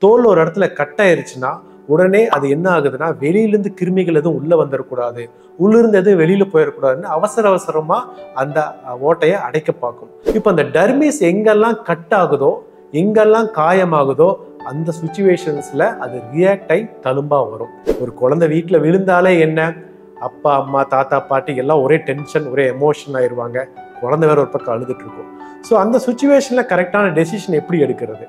தோல் ஒரு இடத்துல கட் ஆயிருச்சுன்னா உடனே அது என்ன ஆகுதுன்னா வெளியிலேருந்து கிருமிகள் எதுவும் உள்ள வந்துடக்கூடாது உள்ளிருந்து எதுவும் வெளியில போயிடக்கூடாதுன்னு அவசர அவசரமா அந்த அஹ், ஓட்டையை அடைக்க பார்க்கும் இப்போ அந்த டர்மிஸ் எங்கெல்லாம் கட் ஆகுதோ எங்கெல்லாம் காயமாகுதோ அந்த சுச்சுவேஷன்ஸ்ல அது ரியாக்ட் ஆகி தழும்பா வரும் ஒரு குழந்தை வீட்டுல விழுந்தாலே என்ன அப்பா அம்மா தாத்தா பாட்டி எல்லாம் ஒரே டென்ஷன் ஒரே எமோஷன் ஆயிருவாங்க குழந்தை வேற ஒரு பக்கம் அழுதுட்டு இருக்கும் ஸோ அந்த சுச்சுவேஷன்ல கரெக்டான டெசிஷன் எப்படி எடுக்கிறது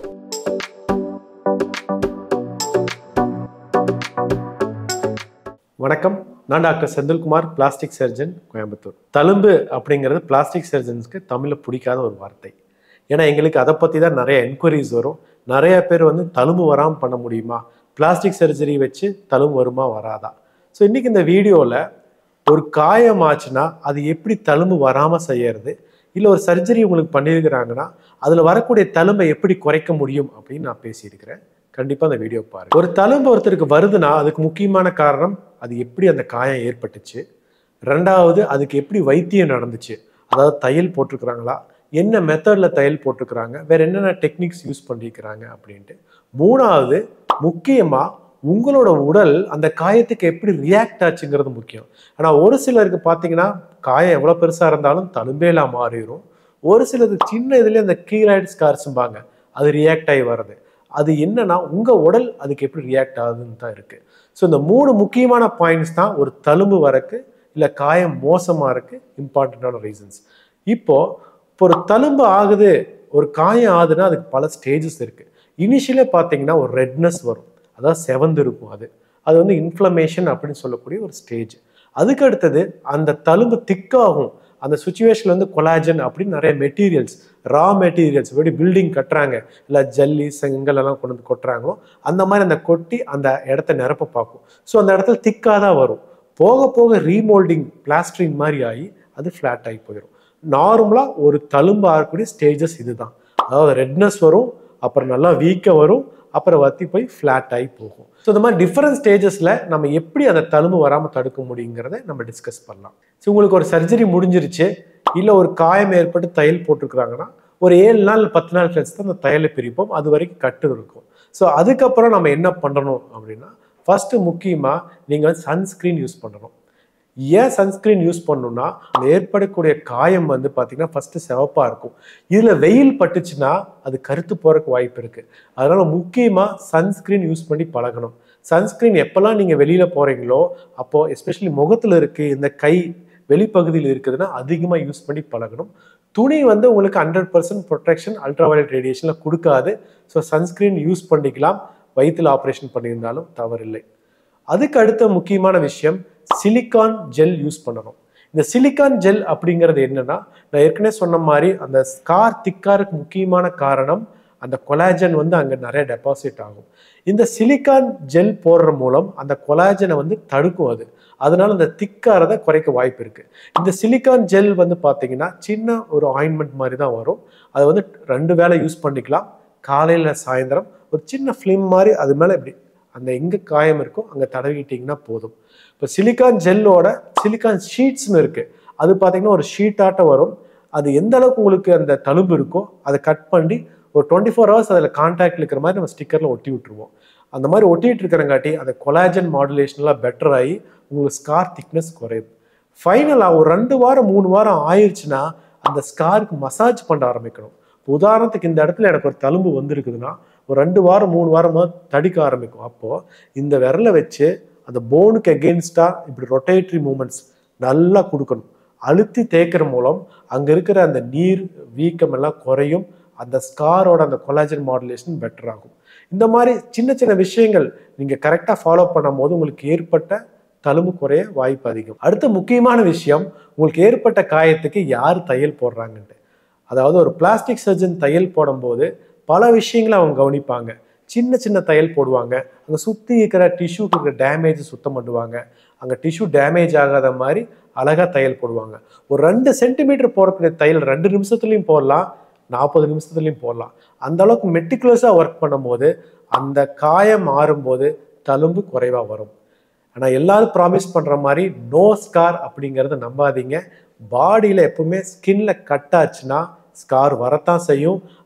வணக்கம் நான் doctor Senthilkumar plastic surgeon Coimbatore தழும்பு அப்படிங்கிறது பிளாஸ்டிக் சர்ஜன்ஸ்க்கு தமிழில் பிடிக்காத ஒரு வார்த்தை ஏன்னா எங்களுக்கு அதை பற்றி தான் நிறைய என்கொயரிஸ் வரும் நிறைய பேர் வந்து தழும்பு வராமல் பண்ண முடியுமா பிளாஸ்டிக் சர்ஜரி வச்சு தழும்பு வருமா வராதா ஸோ இன்றைக்கி இந்த வீடியோவில் ஒரு காயம் ஆச்சுன்னா அது எப்படி தழும்பு வராமல் செய்யறது இல்லை ஒரு சர்ஜரி உங்களுக்கு பண்ணியிருக்கிறாங்கன்னா அதில் வரக்கூடிய தழும்பை எப்படி குறைக்க முடியும் அப்படின்னு நான் பேசியிருக்கிறேன் கண்டிப்பாக அந்த வீடியோ பாருங்க ஒரு தழும்பு ஒருத்தருக்கு வருதுன்னா அதுக்கு முக்கியமான காரணம் அது எப்படி அந்த காயம் ஏற்பட்டுச்சு ரெண்டாவது அதுக்கு எப்படி வைத்தியம் நடந்துச்சு அதாவது தையல் போட்டிருக்கிறாங்களா என்ன மெத்தடில் தையல் போட்டிருக்கிறாங்க வேற என்னென்ன டெக்னிக்ஸ் யூஸ் பண்ணியிருக்கிறாங்க அப்படின்ட்டு மூணாவது முக்கியமாக உங்களோட உடல் அந்த காயத்துக்கு எப்படி ரியாக்ட் ஆச்சுங்கிறது முக்கியம் ஆனால் ஒரு சிலருக்கு பார்த்தீங்கன்னா காயம் எவ்வளோ பெருசாக இருந்தாலும் தழும்பேலா மாறிடும் ஒரு சிலருக்கு சின்ன இதுலேயே அந்த கீராய்டு ஸ்கார்ஸும்பாங்க அது ரியாக்ட் ஆகி வர்றது அது என்னன்னா உங்கள் உடல் அதுக்கு எப்படி ரியாக்ட் ஆகுதுன்னு தான் இருக்குது ஸோ இந்த மூணு முக்கியமான பாயிண்ட்ஸ் தான் ஒரு தழும்பு வரக்கு இல்லை காயம் மோசமாக இருக்கு இம்பார்ட்டண்ட்டான ரீசன்ஸ் இப்போ இப்போ ஒரு தழும்பு ஆகுது ஒரு காயம் ஆகுதுன்னா அதுக்கு பல ஸ்டேஜஸ் இருக்கு இனிஷியலே பார்த்தீங்கன்னா ஒரு ரெட்னஸ் வரும் அதாவது செவந்து இருக்கும் அது அது வந்து இன்ஃப்ளமேஷன் அப்படின்னு சொல்லக்கூடிய ஒரு ஸ்டேஜ் அதுக்கு அடுத்தது அந்த தழும்பு திக்காகும் அந்த சுச்சுவேஷன்ல வந்து கொலாஜன் அப்படின்னு நிறைய மெட்டீரியல்ஸ் ரா மெட்டீரியல்ஸ் எப்படி பில்டிங் கட்டுறாங்க இல்லை ஜல்லி செங்கல் எல்லாம் கொண்டு வந்து கொட்டுறாங்களோ அந்த மாதிரி அந்த கொட்டி அந்த இடத்த நிரப்ப பார்க்கும் ஸோ அந்த இடத்துல திக்காக தான் வரும் போக போக ரீமோல்டிங் பிளாஸ்டரிங் மாதிரி ஆகி அது ஃப்ளாட் ஆகி போயிடும் நார்மலாக ஒரு தழும்பு ஆகக்கூடிய ஸ்டேஜஸ் இதுதான் அதாவது ரெட்னஸ் வரும் அப்புறம் நல்லா வீக்க வரும் அப்புறம் வத்தி போய் ஃப்ளாட் ஆகி போகும் ஸோ இந்த மாதிரி டிஃப்ரெண்ட் ஸ்டேஜஸில் நம்ம எப்படி அந்த தழும்பு வராமல் தடுக்க முடியுங்கிறத நம்ம டிஸ்கஸ் பண்ணலாம் ஸோ உங்களுக்கு ஒரு சர்ஜரி முடிஞ்சிருச்சு இல்லை ஒரு காயம் ஏற்பட்டு தையல் போட்டிருக்கிறாங்கன்னா ஒரு ஏழு நாள் பத்து நாள் கழிச்சு தான் அந்த தையலை பிரிப்போம் அது வரைக்கும் கட்டு இருக்கும் ஸோ அதுக்கப்புறம் நம்ம என்ன பண்ணணும் அப்படின்னா ஃபர்ஸ்ட் முக்கியமாக நீங்கள் வந்து சன்ஸ்க்ரீன் யூஸ் பண்ணணும் ஏன் சன்ஸ்கிரீன் யூஸ் பண்ணணும்னா அந்த ஏற்படக்கூடிய காயம் வந்து பார்த்தீங்கன்னா ஃபர்ஸ்ட் சிவப்பாக இருக்கும் இதில் வெயில் பட்டுச்சுன்னா அது கருத்து போகிறதுக்கு வாய்ப்பு இருக்குது அதனால் முக்கியமாக சன்ஸ்கிரீன் யூஸ் பண்ணி பழகணும் சன்ஸ்கிரீன் எப்போல்லாம் நீங்கள் வெளியில் போகிறீங்களோ அப்போது எஸ்பெஷலி முகத்தில் இருக்குது இந்த கை வெளிப்பகுதியில் இருக்குதுன்னா அதிகமாக யூஸ் பண்ணி பழகணும் துணி வந்து உங்களுக்கு ஹண்ட்ரட் பர்சன்ட் ப்ரொடெக்ஷன் அல்ட்ராவயலட் ரேடியேஷனில் கொடுக்காது ஸோ சன்ஸ்கிரீன் யூஸ் பண்ணிக்கலாம் வயிற்றில் ஆப்ரேஷன் பண்ணியிருந்தாலும் தவறில்லை அதுக்கு அடுத்த முக்கியமான விஷயம் சிலிக்கான் ஜெல் யூஸ் பண்ணணும் இந்த சிலிக்கான் ஜெல் அப்படிங்கிறது என்னன்னா நான் ஏற்கனவே சொன்ன மாதிரி அந்த ஸ்கார் திக்காருக்கு முக்கியமான காரணம் அந்த கொலாஜன் வந்து அங்கே நிறைய டெபாசிட் ஆகும் இந்த சிலிக்கான் ஜெல் போடுற மூலம் அந்த கொலாஜனை வந்து தடுக்கும் அது அதனால அந்த திக்காரதை குறைக்க வாய்ப்பு இருக்கு இந்த சிலிக்கான் ஜெல் வந்து பார்த்தீங்கன்னா சின்ன ஒரு ஆயின்மெண்ட் மாதிரி தான் வரும் அதை வந்து ரெண்டு வேளை யூஸ் பண்ணிக்கலாம் காலையில் சாயந்தரம் ஒரு சின்ன ஃபிலிம் மாதிரி அது மேலே இப்படி அந்த எங்கே காயம் இருக்கோ அங்கே தடவிக்கிட்டிங்கன்னா போதும் இப்போ சிலிக்கான் ஜெல்லோட சிலிக்கான் ஷீட்ஸ்னு இருக்குது அது பார்த்தீங்கன்னா ஒரு ஷீட்டாட்டம் வரும் அது எந்த அளவுக்கு உங்களுக்கு அந்த தழும்பு இருக்கோ அதை கட் பண்ணி ஒரு டுவெண்ட்டி ஃபோர் ஹவர்ஸ் அதில் கான்டாக்ட் இருக்கிற மாதிரி நம்ம ஸ்டிக்கரில் ஒட்டி விட்டுருவோம் அந்த மாதிரி ஒட்டிட்டு இருக்கிறங்காட்டி அந்த கொலாஜன் மாடுலேஷன்லாம் பெட்டர் ஆகி உங்களுக்கு ஸ்கார் திக்னஸ் குறையும் ஃபைனலாக ஒரு ரெண்டு வாரம் மூணு வாரம் ஆயிடுச்சுன்னா அந்த ஸ்காருக்கு மசாஜ் பண்ண ஆரம்பிக்கணும் இப்போ உதாரணத்துக்கு இந்த இடத்துல எனக்கு ஒரு தழும்பு வந்திருக்குதுன்னா ஒரு ரெண்டு வாரம் மூணு வாரமாக தடிக்க ஆரம்பிக்கும் அப்போது இந்த விரலை வச்சு அந்த போனுக்கு எகெயின்ஸ்டாக இப்படி ரொட்டேட்டரி மூமெண்ட்ஸ் நல்லா கொடுக்கணும் அழுத்தி தேய்க்கிற மூலம் அங்கே இருக்கிற அந்த நீர் வீக்கம் எல்லாம் குறையும் அந்த ஸ்காரோட அந்த கொலாஜன் மாடுலேஷன் பெட்டர் ஆகும் இந்த மாதிரி சின்ன சின்ன விஷயங்கள் நீங்கள் கரெக்டாக ஃபாலோ பண்ணும் போது உங்களுக்கு ஏற்பட்ட தழும்பு குறைய வாய்ப்பு அதிகம் அடுத்த முக்கியமான விஷயம் உங்களுக்கு ஏற்பட்ட காயத்துக்கு யார் தையல் போடுறாங்கன்ட்டு அதாவது ஒரு பிளாஸ்டிக் சர்ஜன் தையல் போடும்போது பல விஷயங்களை அவங்க கவனிப்பாங்க சின்ன சின்ன தையல் போடுவாங்க அங்கே சுற்றி இருக்கிற டிஷ்யூக்கு இருக்கிற டேமேஜ் சுத்தம் பண்ணுவாங்க அங்கே டிஷ்யூ டேமேஜ் ஆகாத மாதிரி அழகாக தையல் போடுவாங்க ஒரு ரெண்டு சென்டிமீட்டர் போடக்கூடிய தையல் ரெண்டு நிமிஷத்துலையும் போடலாம் நாற்பது நிமிஷத்துலையும் போடலாம் அந்த அளவுக்கு மெட்டிகுலஸாக ஒர்க் பண்ணும்போது அந்த காயம் மாறும்போது தழும்பு குறைவாக வரும் ஆனால் எல்லாரும் ப்ராமிஸ் பண்ணுற மாதிரி நோ ஸ்கார் அப்படிங்கிறத நம்பாதீங்க பாடியில் எப்பவுமே ஸ்கின்ல கட் ஆச்சுன்னா ஸ்கார் வரத்தான் செய்யும்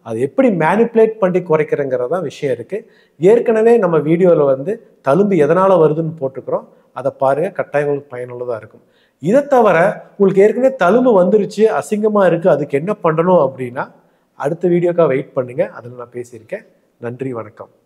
அது எப்படி மேனிப்புலேட் பண்ணி குறைக்கிறங்கிறது தான் விஷயம் இருக்குது ஏற்கனவே நம்ம வீடியோவில் வந்து தழும்பு எதனால் வருதுன்னு போட்டுக்கிறோம் அதை பாருங்கள் கட்டாயம் உங்களுக்கு பயனுள்ளதாக இருக்கும் இதை தவிர உங்களுக்கு ஏற்கனவே தழும்பு வந்துருச்சு அசிங்கமாக இருக்குது அதுக்கு என்ன பண்ணணும் அப்படின்னா அடுத்த வீடியோக்காக வெயிட் பண்ணுங்கள் அதில் நான் பேசியிருக்கேன் நன்றி வணக்கம்